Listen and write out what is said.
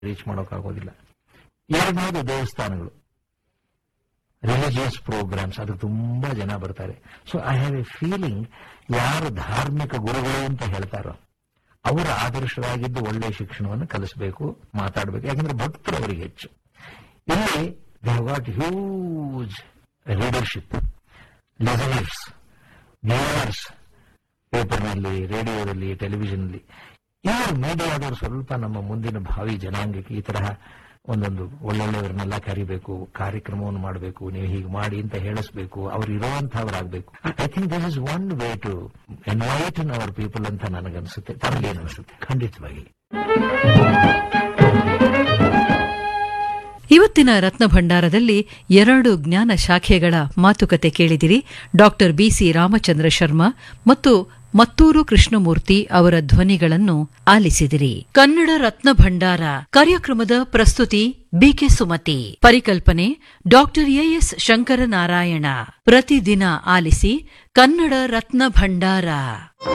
reach ಮಾಡೋಕ್ಕಾಗೋದಿಲ್ಲ ಎರಡನೇದು ದೇವಸ್ಥಾನಗಳು ರಿಲಿಜಿಯಸ್ ಪ್ರೋಗ್ರಾಮ್ಸ್ ಅದು ತುಂಬಾ ಜನ ಬರ್ತಾರೆ so I have a feeling ಯಾರು ಧಾರ್ಮಿಕ ಗುರುಗಳು ಅಂತ ಹೇಳ್ತಾರೋ ಅವರ ಆದರ್ಶರಾಗಿದ್ದು ಒಳ್ಳೆಯ ಶಿಕ್ಷಣವನ್ನು ಕಲಿಸಬೇಕು ಮಾತಾಡಬೇಕು ಯಾಕಂದ್ರೆ ಭಕ್ತರು ಅವರಿಗೆ ಹೆಚ್ಚು ಇಲ್ಲಿ they got huge readership listeners viewers ಪೇಪರ್ನಲ್ಲಿ ರೇಡಿಯೋದಲ್ಲಿ ಟೆಲಿವಿಷನ್ನಲ್ಲಿ ಇವರು ಮೀಡಿಯಾದವರು ಸ್ವಲ್ಪ ನಮ್ಮ ಮುಂದಿನ ಭಾವಿ ಜನಾಂಗಕ್ಕೆ ಈ ತರಹ ಒಂದೊಂದು ಒಳ್ಳೊಳ್ಳೆಯವರನ್ನೆಲ್ಲ ಕರಿಬೇಕು ಕಾರ್ಯಕ್ರಮವನ್ನು ಮಾಡಬೇಕು ನೀವು ಹೀಗೆ ಮಾಡಿ ಅಂತ ಹೇಳಿಸ್ಬೇಕು ಅವ್ರು ಇರುವಂತಹವರಾಗಬೇಕು I think this is one way to enlighten our people ಅಂತ ನನಗನ್ಸುತ್ತೆ ತಮಗೇನು ಅನ್ಸುತ್ತೆ ಖಂಡಿತವಾಗಿ ಇವತ್ತಿನ ರತ್ನ ಭಂಡಾರದಲ್ಲಿ ಎರಡು ಜ್ಞಾನ ಶಾಖೆಗಳ ಮಾತುಕತೆ ಕೇಳಿದಿರಿ ಡಾಕ್ಟರ್ ಬಿಸಿ ರಾಮಚಂದ್ರ ಶರ್ಮಾ ಮತ್ತು ಮತ್ತೂರು ಕೃಷ್ಣಮೂರ್ತಿ ಅವರ ಧ್ವನಿಗಳನ್ನು ಆಲಿಸಿದಿರಿ ಕನ್ನಡ ರತ್ನ ಭಂಡಾರ ಕಾರ್ಯಕ್ರಮದ ಪ್ರಸ್ತುತಿ ಬಿಕೆ ಸುಮತಿ ಪರಿಕಲ್ಪನೆ ಡಾಕ್ಟರ್ ಎಎಸ್ ಶಂಕರನಾರಾಯಣ ಪ್ರತಿದಿನ ಆಲಿಸಿ ಕನ್ನಡ ರತ್ನ ಭಂಡಾರ